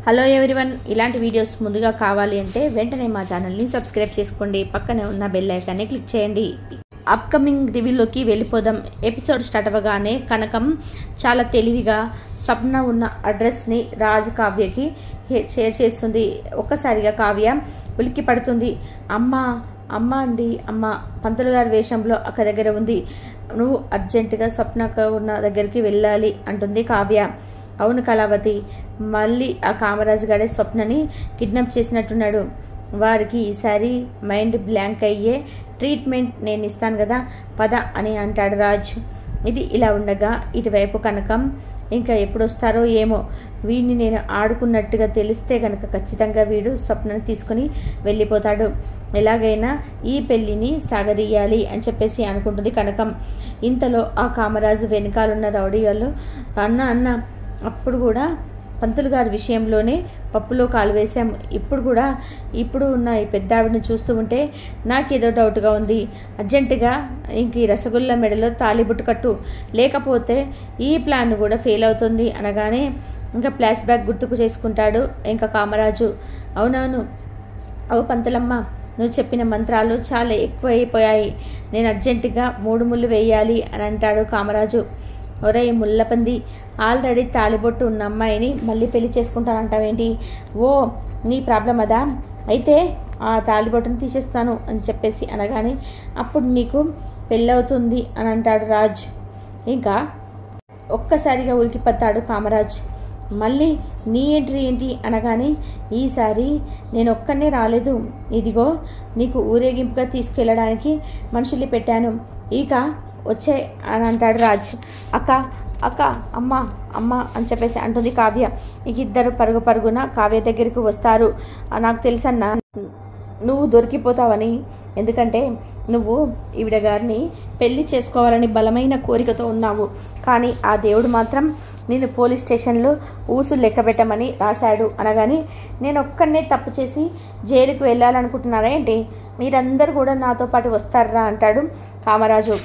hello everyone ఇలాంటి videos ముందుగా కావాలి అంటే వెంటనే మా ఛానల్ని సబ్స్క్రైబ్ చేసుకోండి పక్కనే ఉన్న బెల్ ఐకాన్ని క్లిక్ చేయండి అప్కమింగ్ రివ్యూలోకి వెళ్ళిపోదాం ఎపిసోడ్ స్టార్ట్ అవ్వగానే కనకం చాలా తెలివిగా స్వప్న ఉన్న అడ్రస్ని రాజ్ కావ్యకి హే- షేర్ చేస్తుంది ఒక్కసారిగా కావ్య ఉలిక్కి పడుతుంది అమ్మ అమ్మ అండి అమ్మ పంతులు గారి వేషంలో అక్క దగ్గర ఉంది నువ్వు అర్జెంటుగా స్వప్నకు ఉన్న దగ్గరికి వెళ్ళాలి అంటుంది కావ్య అవును కళావతి మళ్ళీ ఆ కామరాజు గాడే స్వప్నని కిడ్నాప్ చేసినట్టున్నాడు వారికి ఈసారి మైండ్ బ్లాంక్ అయ్యే ట్రీట్మెంట్ నేను ఇస్తాను కదా పద అని అంటాడు రాజ్ ఇది ఇలా ఉండగా ఇటువైపు కనకం ఇంకా ఎప్పుడు వస్తారో ఏమో వీడిని నేను ఆడుకున్నట్టుగా తెలిస్తే కనుక ఖచ్చితంగా వీడు స్వప్నని తీసుకుని వెళ్ళిపోతాడు ఎలాగైనా ఈ పెళ్ళిని సాగదీయాలి అని చెప్పేసి అనుకుంటుంది కనకం ఇంతలో ఆ కామరాజు వెనకాలన్న రౌడీ వాళ్ళు అన్న అన్న అప్పుడు కూడా పంతులు గారి విషయంలోనే పప్పులో కాలు వేశాం ఇప్పుడు కూడా ఇప్పుడు ఉన్న ఈ పెద్ద ఆవిడని చూస్తూ ఉంటే నాకేదో డౌట్గా ఉంది అర్జెంటుగా ఇంక ఈ రసగుల్లా మెడలో తాలిబుట్టు కట్టు లేకపోతే ఈ ప్లాన్ కూడా ఫెయిల్ అవుతుంది అనగానే ఇంకా ఫ్లాష్ బ్యాక్ గుర్తుకు చేసుకుంటాడు ఇంకా కామరాజు అవునవును అవు పంతులమ్మ నువ్వు చెప్పిన మంత్రాలు చాలా ఎక్కువైపోయాయి నేను అర్జెంటుగా మూడు ముళ్ళు వేయాలి అని అంటాడు కామరాజు ఒరే ముల్లపంది ఆల్రెడీ తాలిబొట్టు ఉన్న అమ్మాయిని మళ్ళీ పెళ్లి చేసుకుంటానంటావేంటి ఓ నీ ప్రాబ్లం అదా అయితే ఆ తాలిబొట్టును తీసేస్తాను అని చెప్పేసి అనగానే అప్పుడు నీకు పెళ్ళవుతుంది అని అంటాడు రాజ్ ఇంకా ఒక్కసారిగా ఉలికిపత్తాడు కామరాజ్ మళ్ళీ నీ ఎంట్రీ ఏంటి అనగానే ఈసారి నేను ఒక్కనే రాలేదు ఇదిగో నీకు ఊరేగింపుగా తీసుకెళ్ళడానికి మనుషుల్ని పెట్టాను ఇక వచ్చే అని అంటాడు రాజ్ అక్క అక్క అమ్మ అమ్మ అని చెప్పేసి అంటుంది కావ్య ఇక ఇద్దరు పరుగు పరుగున కావ్య దగ్గరికి వస్తారు ఆ, నాకు తెలుసన్నా నువ్వు దొరికిపోతావని ఎందుకంటే నువ్వు ఈవిడ గారిని పెళ్లి చేసుకోవాలని బలమైన కోరికతో ఉన్నావు కానీ ఆ దేవుడు మాత్రం నేను పోలీస్ స్టేషన్లో ఊసులు లెక్క పెట్టమని రాశాడు అనగాని నేను ఒక్కడనే తప్పు చేసి జైలుకు వెళ్ళాలనుకుంటున్నారా ఏంటి మీరందరూ కూడా నాతో పాటు వస్తారా అంటాడు కామరాజు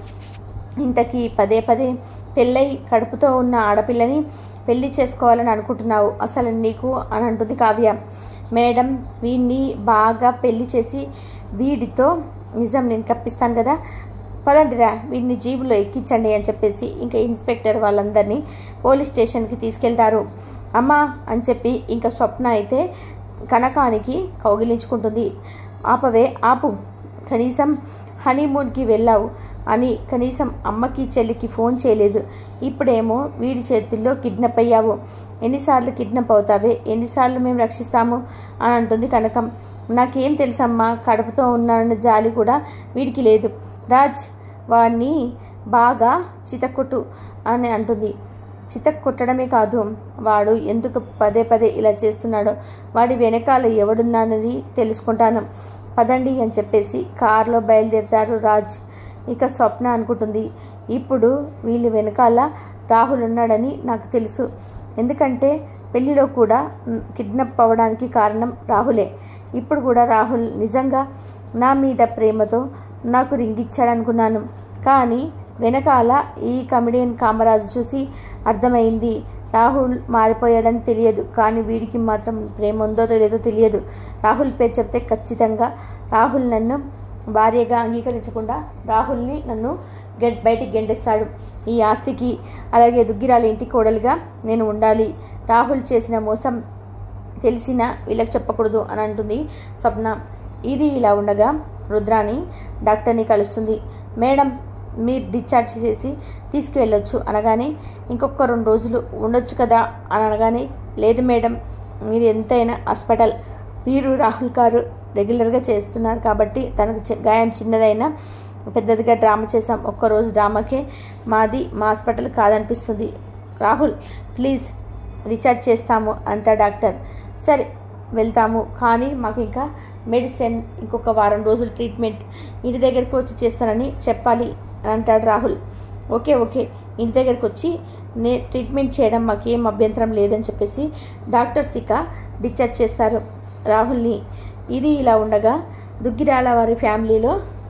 ఇంతకీ పదే పదే పెళ్ళై కడుపుతో ఉన్న ఆడపిల్లని పెళ్లి చేసుకోవాలని అనుకుంటున్నావు అసలు నీకు అని అంటుంది కావ్య మేడం వీడిని బాగా పెళ్లి చేసి వీడితో నిజం నేను కప్పిస్తాను కదా పదండిరా వీడిని జీబులో ఎక్కించండి అని చెప్పేసి ఇంకా ఇన్స్పెక్టర్ వాళ్ళందరినీ పోలీస్ స్టేషన్కి తీసుకెళ్తారు అమ్మా అని చెప్పి ఇంకా స్వప్న అయితే కనకానికి కౌగిలించుకుంటుంది ఆపవే ఆపు కనీసం హనీమూన్కి వెళ్ళావు అని కనీసం అమ్మకి చెల్లికి ఫోన్ చేయలేదు ఇప్పుడేమో వీడి చేతుల్లో కిడ్నాప్ అయ్యావు ఎన్నిసార్లు కిడ్నాప్ అవుతావే ఎన్నిసార్లు మేము రక్షిస్తాము అని అంటుంది కనకం నాకేం తెలుసమ్మా కడుపుతో ఉన్నానన్న జాలి కూడా వీడికి లేదు రాజ్ వాడిని బాగా చితక్కొట్టు అని అంటుంది చితక్ కొట్టడమే కాదు వాడు ఎందుకు పదే పదే ఇలా చేస్తున్నాడో వాడి వెనకాల ఎవడున్నానని తెలుసుకుంటాను పదండి అని చెప్పేసి కారులో బయలుదేరుతారు రాజ్ ఇక స్వప్న అనుకుంటుంది ఇప్పుడు వీళ్ళు వెనకాల రాహుల్ ఉన్నాడని నాకు తెలుసు ఎందుకంటే పెళ్లిలో కూడా మ్, కిడ్నాప్ అవ్వడానికి కారణం రాహులే ఇప్పుడు కూడా రాహుల్ నిజంగా నా మీద ప్రేమతో నాకు రింగిచ్చాడనుకున్నాను కానీ వెనకాల ఈ కమెడియన్ కామరాజు చూసి అర్థమైంది రాహుల్ మారిపోయాడని తెలియదు కానీ వీడికి మాత్రం ప్రేమ ఉందో తెలియదో తెలియదు రాహుల్ పేరు చెప్తే ఖచ్చితంగా రాహుల్ నన్ను భార్యగా అంగీకరించకుండా రాహుల్ని నన్ను గెట్ బయటికి గెంటేస్తాడు ఈ ఆస్తికి అలాగే దుగ్గిరాల ఇంటి కోడలుగా నేను ఉండాలి రాహుల్ చేసిన మోసం తెలిసిన వీళ్ళకి చెప్పకూడదు అని అంటుంది స్వప్న ఇది ఇలా ఉండగా రుద్రాని డాక్టర్ని కలుస్తుంది మేడం మీరు డిశ్చార్జ్ చేసి తీసుకువెళ్ళొచ్చు అనగానే ఇంకొక రెండు రోజులు ఉండొచ్చు కదా అని అనగానే లేదు మేడం మీరు ఎంతైనా హాస్పిటల్ మీరు రాహుల్ గారు రెగ్యులర్గా చేస్తున్నారు కాబట్టి తనకు చి- గాయం చిన్నదైనా పెద్దదిగా డ్రామా చేసాం ఒక్కరోజు డ్రామాకే మాది మా హాస్పిటల్ కాదనిపిస్తుంది రాహుల్ ప్లీజ్ రీఛార్జ్ చేస్తాము అంట డాక్టర్ సరే వెళ్తాము కానీ మాకు ఇంకా మెడిసిన్ ఇంకొక వారం రోజులు ట్రీట్మెంట్ ఇంటి దగ్గరికి వచ్చి చేస్తానని చెప్పాలి అని అంటాడు రాహుల్ ఓకే ఓకే ఇంటి దగ్గరికి వచ్చి నే ట్రీట్మెంట్ చేయడం మాకు ఏం అభ్యంతరం లేదని చెప్పేసి డాక్టర్స్ ఇక డిశ్చార్జ్ చేస్తారు రాహుల్ని ఇది ఇలా ఉండగా దుగ్గిరాల వారి ఫ్యామిలీలో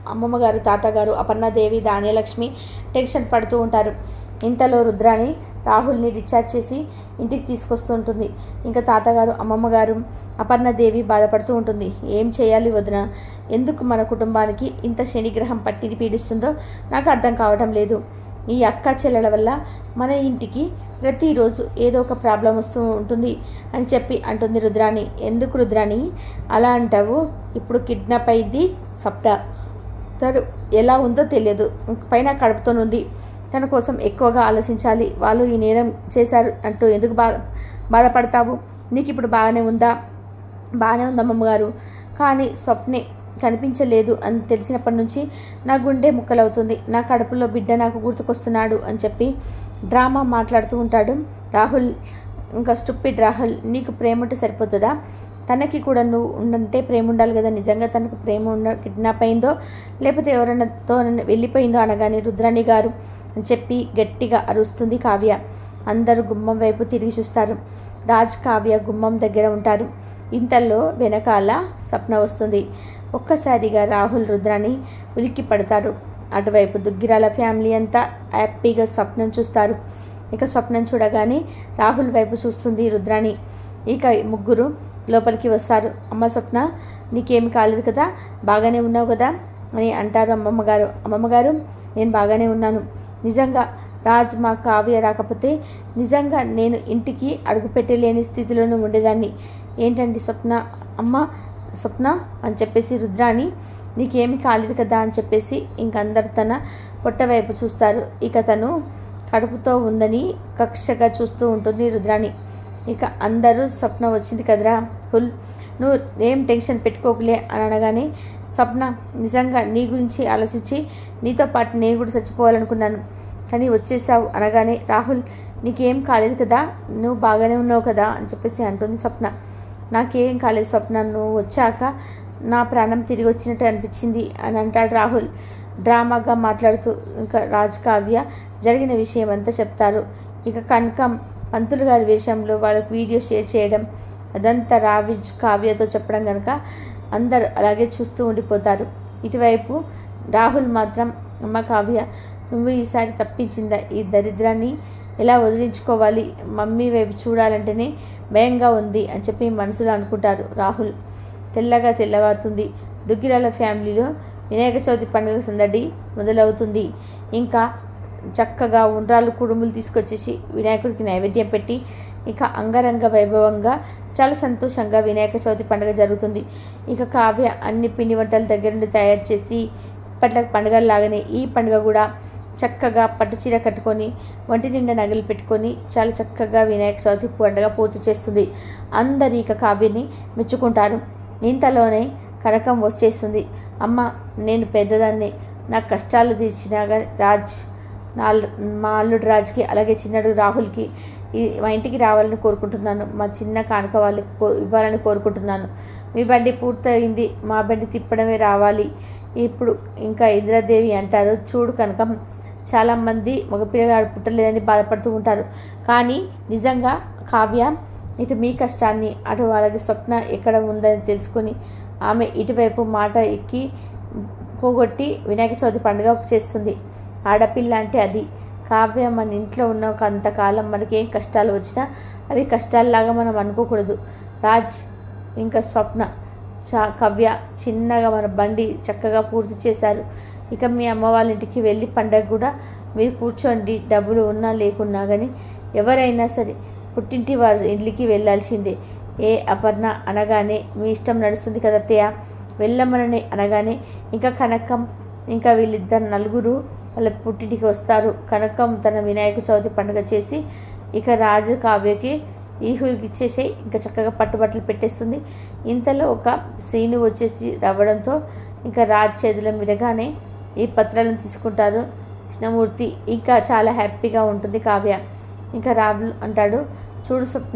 అమ్మమ్మ గారు తాతగారు అపర్ణాదేవి ధాన్యలక్ష్మి టెన్షన్ పడుతూ ఉంటారు ఇంతలో రుద్రాని రాహుల్ని డిశ్చార్జ్ చేసి ఇంటికి తీసుకొస్తూ ఉంటుంది ఇంకా తాతగారు అమ్మమ్మ గారు అపర్ణదేవి బాధపడుతూ ఉంటుంది ఏం చేయాలి వదిన ఎందుకు మన కుటుంబానికి ఇంత శనిగ్రహం పట్టిది పీడిస్తుందో నాకు అర్థం కావడం లేదు ఈ అక్క చెల్లెల వల్ల మన ఇంటికి ప్రతిరోజు ఏదో ఒక ప్రాబ్లం వస్తూ ఉంటుంది అని చెప్పి అంటుంది రుద్రాణి ఎందుకు రుద్రాణి అలా అంటావు ఇప్పుడు కిడ్నాప్ అయింది సప్ట తను ఎలా ఉందో తెలియదు పైన కడుపుతోనుంది తన కోసం ఎక్కువగా ఆలోచించాలి వాళ్ళు ఈ నేరం చేశారు అంటూ ఎందుకు బా బాధపడతావు నీకు ఇప్పుడు బాగానే ఉందా బాగానే ఉంది అమ్మమ్మగారు కానీ స్వప్నే కనిపించలేదు అని తెలిసినప్పటి నుంచి నా గుండె ముక్కలవుతుంది నా కడుపులో బిడ్డ నాకు గుర్తుకొస్తున్నాడు అని చెప్పి డ్రామా మాట్లాడుతూ ఉంటాడు రాహుల్ ఇంకా స్టూపిడ్ రాహుల్ నీకు ప్రేమ ఉంటే సరిపోతుందా తనకి కూడా నువ్వు ఉండంటే ప్రేమ ఉండాలి కదా నిజంగా తనకు ప్రేమ ఉన్న కిడ్నాప్ అయిందో లేకపోతే ఎవరైనాతో వెళ్ళిపోయిందో అనగానే రుద్రాణి గారు అని చెప్పి గట్టిగా అరుస్తుంది కావ్య అందరూ గుమ్మం వైపు తిరిగి చూస్తారు రాజ్ కావ్య గుమ్మం దగ్గర ఉంటారు ఇంతలో వెనకాల స్వప్న వస్తుంది ఒక్కసారిగా రాహుల్ రుద్రాని ఉలిక్కి పడతారు అటువైపు దుగ్గిరాల ఫ్యామిలీ అంతా హ్యాపీగా స్వప్నం చూస్తారు ఇక స్వప్నం చూడగానే రాహుల్ వైపు చూస్తుంది రుద్రాణి ఇక ముగ్గురు లోపలికి వస్తారు అమ్మ స్వప్న నీకేమి కాలేదు కదా బాగానే ఉన్నావు కదా అని అంటారు అమ్మమ్మ గారు అమ్మమ్మ గారు నేను బాగానే ఉన్నాను నిజంగా రాజ్ మా కావ్య రాకపోతే నిజంగా నేను ఇంటికి అడుగు పెట్టలేని స్థితిలోనూ ఉండేదాన్ని ఏంటండి స్వప్న అమ్మ స్వప్న అని చెప్పేసి రుద్రాని నీకేమి కాలేదు కదా అని చెప్పేసి ఇంకందరు తన పొట్ట వైపు చూస్తారు ఇక తను కడుపుతో ఉందని కక్షగా చూస్తూ ఉంటుంది రుద్రాని ఇక అందరూ స్వప్న వచ్చింది కదరా హుల్ నువ్వు ఏం టెన్షన్ పెట్టుకోకలే అని అనగానే స్వప్న నిజంగా నీ గురించి ఆలోచించి నీతో పాటు నేను కూడా చచ్చిపోవాలనుకున్నాను కానీ వచ్చేసావు అనగానే రాహుల్ నీకేం కాలేదు కదా నువ్వు బాగానే ఉన్నావు కదా అని చెప్పేసి అంటుంది స్వప్న నాకేం కాలేదు స్వప్న నువ్వు వచ్చాక నా ప్రాణం తిరిగి వచ్చినట్టు అనిపించింది అని అంటాడు రాహుల్ డ్రామాగా మాట్లాడుతూ ఇంకా రాజ్ కావ్య జరిగిన విషయం అంతా చెప్తారు ఇక కనకం పంతులు గారి వేషంలో వాళ్ళకి వీడియో షేర్ చేయడం అదంతా రావిజ్ కావ్యతో చెప్పడం కనుక అందరు అలాగే చూస్తూ ఉండిపోతారు ఇటువైపు రాహుల్ మాత్రం అమ్మ కావ్య నువ్వు ఈసారి తప్పించిందా ఈ దరిద్రాన్ని ఎలా వదిలించుకోవాలి మమ్మీ వైపు చూడాలంటేనే భయంగా ఉంది అని చెప్పి మనసులో అనుకుంటారు రాహుల్ తెల్లగా తెల్లవారుతుంది దుగ్గిరాల ఫ్యామిలీలో వినాయక చవితి పండుగ సందడి మొదలవుతుంది ఇంకా చక్కగా ఉండ్రాలు కుడుములు తీసుకొచ్చేసి వినాయకుడికి నైవేద్యం పెట్టి ఇక అంగరంగ వైభవంగా చాలా సంతోషంగా వినాయక చవితి పండుగ జరుగుతుంది ఇక కావ్య అన్ని పిండి వంటల దగ్గర నుండి తయారు చేసి ఇప్పట్ల పండుగలాగానే ఈ పండుగ కూడా చక్కగా పట్టు చీర కట్టుకొని ఒంటి నిండా నగలు పెట్టుకొని చాలా చక్కగా వినాయక చవితి పండుగ పూర్తి చేస్తుంది అందరు ఇక కావ్యని మెచ్చుకుంటారు ఇంతలోనే కనకం వచ్చేస్తుంది అమ్మ నేను పెద్దదాన్ని నా కష్టాలు తీర్చినా కానీ రాజ్ నా అల్లు- మా అల్లుడు రాజ్కి అలాగే చిన్నడు రాహుల్కి ఈ మా ఇంటికి రావాలని కోరుకుంటున్నాను మా చిన్న కానుక వాళ్ళకి కో ఇవ్వాలని కోరుకుంటున్నాను మీ బండి పూర్తయింది మా బండి తిప్పడమే రావాలి ఇప్పుడు ఇంకా ఇంద్రాదేవి అంటారు చూడు కనుక చాలామంది మగపిల్లగాడు పుట్టలేదని బాధపడుతూ ఉంటారు కానీ నిజంగా కావ్య ఇటు మీ కష్టాన్ని అటు వాళ్ళకి స్వప్న ఎక్కడ ఉందని తెలుసుకొని ఆమె ఇటువైపు మాట ఎక్కి పోగొట్టి వినాయక చవితి పండుగ చేస్తుంది ఆడపిల్ల అంటే అది కావ్య మన ఇంట్లో ఉన్న ఒక అంతకాలం మనకి ఏం కష్టాలు వచ్చినా అవి కష్టాల్లాగా మనం అనుకోకూడదు రాజ్ ఇంకా స్వప్న చా కవ్య చిన్నగా మన బండి చక్కగా పూర్తి చేశారు ఇక మీ అమ్మ వాళ్ళ ఇంటికి వెళ్ళి పండగ కూడా మీరు కూర్చోండి డబ్బులు ఉన్నా లేకున్నా కానీ ఎవరైనా సరే పుట్టింటి వారి ఇంటికి వెళ్ళాల్సిందే ఏ అపర్ణ అనగానే మీ ఇష్టం నడుస్తుంది కదా అత్తయ్య వెళ్ళమనని అనగానే ఇంకా కనకం ఇంకా వీళ్ళిద్దరు నలుగురు వాళ్ళ పుట్టింటికి వస్తారు కనకం తన వినాయక చవితి పండుగ చేసి ఇక రాజు కావ్యకి ఈహులకి ఇచ్చేసి ఇంకా చక్కగా పట్టుబట్టలు పెట్టేస్తుంది ఇంతలో ఒక సీను వచ్చేసి రావడంతో ఇంకా రాజ్ చేతుల మీదగానే ఈ పత్రాలను తీసుకుంటారు కృష్ణమూర్తి ఇంకా చాలా హ్యాపీగా ఉంటుంది కావ్య ఇంకా రాబుల్ అంటాడు చూడు స్వప్న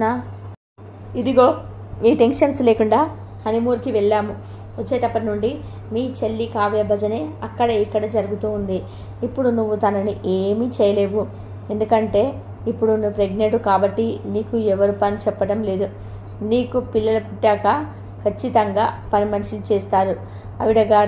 ఇదిగో ఈ టెన్షన్స్ లేకుండా హనీమూర్కి వెళ్ళాము వచ్చేటప్పటి నుండి మీ చెల్లి కావ్య భజనే అక్కడ ఇక్కడ జరుగుతూ ఉంది ఇప్పుడు నువ్వు తనని ఏమీ చేయలేవు ఎందుకంటే ఇప్పుడు నువ్వు ప్రెగ్నెంట్ కాబట్టి నీకు ఎవరు పని చెప్పడం లేదు నీకు పిల్లలు పుట్టాక ఖచ్చితంగా పని మనుషులు చేస్తారు ఆవిడ గారిని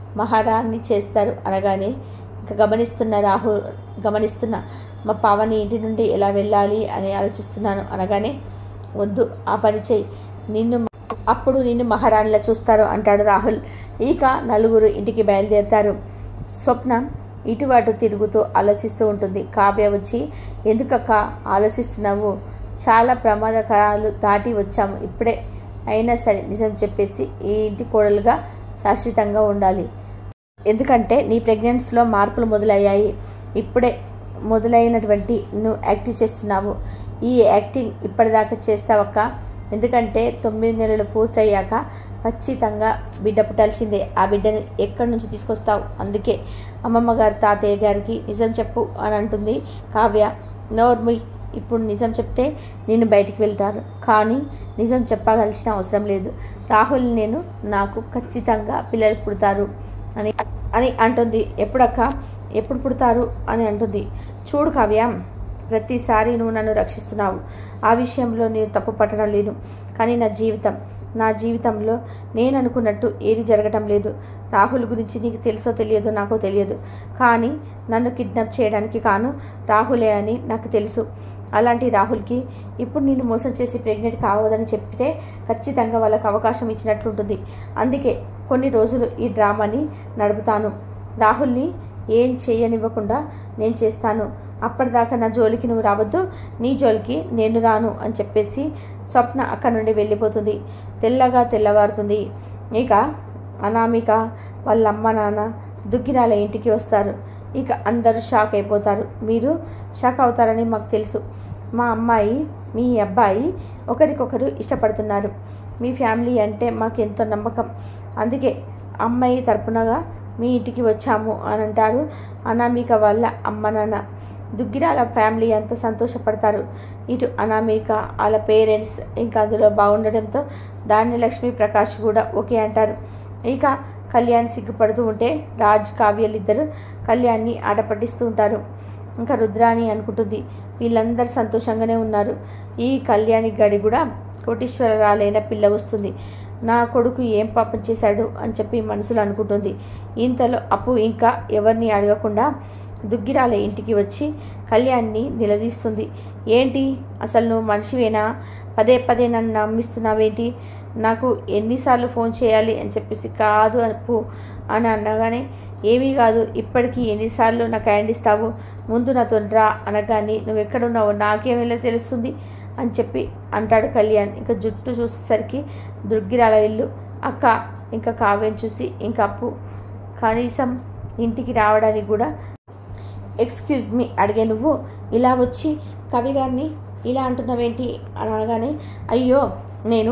మహారాణి చేస్తారు అనగానే ఇంకా గమనిస్తున్న రాహుల్ గమనిస్తున్న మా పావని ఇంటి నుండి ఎలా వెళ్ళాలి అని ఆలోచిస్తున్నాను అనగానే వద్దు ఆ పని చేయి నిన్ను అప్పుడు నిన్ను మహారాణిలా చూస్తారు అంటాడు రాహుల్ ఇక నలుగురు ఇంటికి బయలుదేరుతారు స్వప్న ఇటు అటు తిరుగుతూ ఆలోచిస్తూ ఉంటుంది కావ్య వచ్చి ఎందుకక్క ఆలోచిస్తున్నావు చాలా ప్రమాదకరాలు దాటి వచ్చాము ఇప్పుడే అయినా సరే నిజం చెప్పేసి ఈ ఇంటి కోడలుగా శాశ్వతంగా ఉండాలి ఎందుకంటే నీ ప్రెగ్నెన్సీలో మార్పులు మొదలయ్యాయి ఇప్పుడే మొదలైనటువంటి నువ్వు యాక్టింగ్ చేస్తున్నావు ఈ యాక్టింగ్ ఇప్పటిదాకా చేస్తావక్క ఎందుకంటే తొమ్మిది నెలలు పూర్తయ్యాక ఖచ్చితంగా బిడ్డ పుట్టాల్సిందే ఆ బిడ్డని ఎక్కడి నుంచి తీసుకొస్తావు అందుకే అమ్మమ్మ గారు తాతయ్య గారికి నిజం చెప్పు అని అంటుంది కావ్య నోర్ముయ్ ఇప్పుడు నిజం చెప్తే నేను బయటికి వెళ్తాను కానీ నిజం చెప్పాల్సిన అవసరం లేదు రాహుల్ నేను నాకు ఖచ్చితంగా పిల్లలు పుడతారు అని అని అంటుంది ఎప్పుడక్క ఎప్పుడు పుడతారు అని అంటుంది చూడు కావ్య ప్రతిసారి నువ్వు నన్ను రక్షిస్తున్నావు ఆ విషయంలో నేను తప్పు పట్టడం లేదు కానీ నా జీవితం నా జీవితంలో నేను అనుకున్నట్టు ఏది జరగటం లేదు రాహుల్ గురించి నీకు తెలుసో తెలియదో నాకో తెలియదు కానీ నన్ను కిడ్నాప్ చేయడానికి కాను రాహులే అని నాకు తెలుసు అలాంటి రాహుల్కి ఇప్పుడు నేను మోసం చేసి ప్రెగ్నెంట్ కావద్దని చెప్తే ఖచ్చితంగా వాళ్ళకి అవకాశం ఇచ్చినట్లుంటుంది అందుకే కొన్ని రోజులు ఈ డ్రామాని నడుపుతాను రాహుల్ని ఏం చేయనివ్వకుండా నేను చేస్తాను అప్పటిదాకా నా జోలికి నువ్వు రావద్దు నీ జోలికి నేను రాను అని చెప్పేసి స్వప్న అక్కడి నుండి వెళ్ళిపోతుంది తెల్లగా తెల్లవారుతుంది ఇక అనామిక వాళ్ళ అమ్మ నాన్న దుగ్గిరాల ఇంటికి వస్తారు ఇక అందరూ షాక్ అయిపోతారు మీరు షాక్ అవుతారని మాకు తెలుసు మా అమ్మాయి మీ అబ్బాయి ఒకరికొకరు ఇష్టపడుతున్నారు మీ ఫ్యామిలీ అంటే మాకు ఎంతో నమ్మకం అందుకే అమ్మాయి తరపునగా మీ ఇంటికి వచ్చాము అని అంటారు అనామిక వాళ్ళ అమ్మ నాన్న దుగ్గిరాల ఫ్యామిలీ అంతా సంతోషపడతారు ఇటు అనామిక వాళ్ళ పేరెంట్స్ ఇంకా అందులో బాగుండడంతో ధాన్యలక్ష్మి ప్రకాష్ కూడా ఓకే అంటారు ఇక కళ్యాణ్ సిగ్గుపడుతూ ఉంటే రాజ్ కావ్యలిద్దరు కళ్యాణ్ని ఆట పట్టిస్తూ ఉంటారు ఇంకా రుద్రాని అనుకుంటుంది వీళ్ళందరూ సంతోషంగానే ఉన్నారు ఈ కళ్యాణి గడి కూడా కోటీశ్వరరాలైన పిల్ల వస్తుంది నా కొడుకు ఏం పాపం చేశాడు అని చెప్పి మనసులో అనుకుంటుంది ఇంతలో అప్పు ఇంకా ఎవరిని అడగకుండా దుగ్గిరాల ఇంటికి వచ్చి కళ్యాణ్ని నిలదీస్తుంది ఏంటి అసలు నువ్వు మనిషివేనా పదే పదే నన్ను నమ్మిస్తున్నావేంటి నాకు ఎన్నిసార్లు ఫోన్ చేయాలి అని చెప్పేసి కాదు అప్పు అని అనగానే ఏమీ కాదు ఇప్పటికీ ఎన్నిసార్లు నాకు హ్యాండ్ ఇస్తావు ముందు నాతో రా అనగానే నువ్వు ఎక్కడున్నావో నాకేమేలా తెలుస్తుంది అని చెప్పి అంటాడు కళ్యాణ్ ఇంకా జుట్టు చూసేసరికి దుర్గిరాల ఇల్లు అక్క ఇంకా కావ్యం చూసి ఇంకా అప్పు కనీసం ఇంటికి రావడానికి కూడా ఎక్స్క్యూజ్ మీ అడిగే నువ్వు ఇలా వచ్చి కవి గారిని ఇలా అంటున్నావేంటి అని అనగానే అయ్యో నేను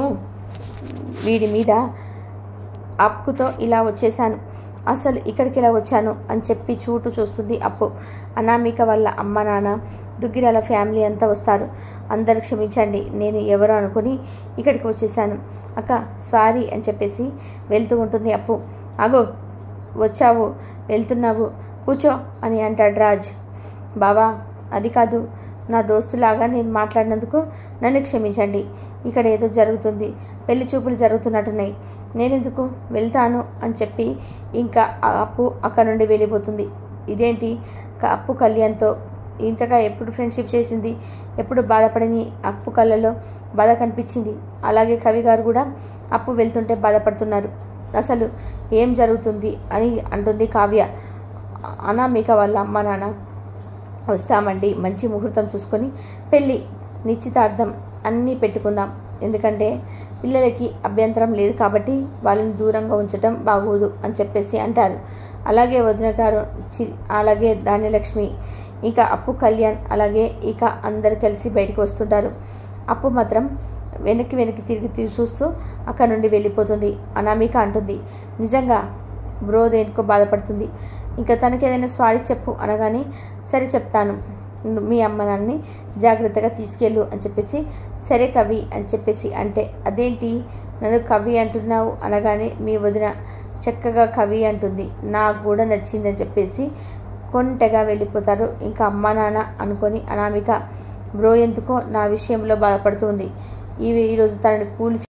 వీడి మీద అప్పుతో ఇలా వచ్చేసాను అసలు ఇక్కడికి ఇలా వచ్చాను అని చెప్పి చూటు చూస్తుంది అప్పు అనామిక వల్ల అమ్మ నాన్న దుగ్గిరాల ఫ్యామిలీ అంతా వస్తారు అందరు క్షమించండి నేను ఎవరో అనుకుని ఇక్కడికి వచ్చేసాను అక్క సారీ అని చెప్పేసి వెళ్తూ ఉంటుంది అప్పు అగో వచ్చావు వెళ్తున్నావు కూర్చో అని అంటాడు రాజ్ బావా అది కాదు నా దోస్తులాగా నేను మాట్లాడినందుకు నన్ను క్షమించండి ఇక్కడ ఏదో జరుగుతుంది పెళ్లి చూపులు జరుగుతున్నట్టున్నాయి నేనెందుకు వెళ్తాను అని చెప్పి ఇంకా ఆ అప్పు అక్కడ నుండి వెళ్ళిపోతుంది ఇదేంటి క- అప్పు కళ్యాణ్తో ఇంతగా ఎప్పుడు ఫ్రెండ్షిప్ చేసింది ఎప్పుడు బాధపడని అప్పు కళ్ళలో బాధ కనిపించింది అలాగే కవి గారు కూడా అప్పు వెళ్తుంటే బాధపడుతున్నారు అసలు ఏం జరుగుతుంది అని అంటుంది కావ్య అనామిక వాళ్ళ అమ్మ నాన్న వస్తామండి మంచి ముహూర్తం చూసుకొని పెళ్ళి నిశ్చితార్థం అన్నీ పెట్టుకుందాం ఎందుకంటే పిల్లలకి అభ్యంతరం లేదు కాబట్టి వాళ్ళని దూరంగా ఉంచటం బాగోదు అని చెప్పేసి అంటారు అలాగే వదిన గారు చి అలాగే ధాన్యలక్ష్మి ఇంకా అప్పు కళ్యాణ్ అలాగే ఇక అందరు కలిసి బయటకు వస్తుంటారు అప్పు మాత్రం వెనక్కి వెనక్కి తిరిగి తిరిగి చూస్తూ అక్కడ నుండి వెళ్ళిపోతుంది అనామిక అంటుంది నిజంగా బ్రో దేనికో బాధపడుతుంది ఇంకా తనకి ఏదైనా సారీ చెప్పు అనగానే సరే చెప్తాను ను- మీ అమ్మ నాన్నని జాగ్రత్తగా తీసుకెళ్ళు అని చెప్పేసి సరే కవి అని చెప్పేసి అంటే అదేంటి నన్ను కవి అంటున్నావు అనగానే మీ వదిన చక్కగా కవి అంటుంది నాకు కూడా నచ్చిందని చెప్పేసి కొంటెగా వెళ్ళిపోతారు ఇంకా అమ్మ నాన్న అనుకొని అనామిక బ్రో ఎందుకో నా విషయంలో బాధపడుతుంది ఇవి ఈరోజు తనని కూలి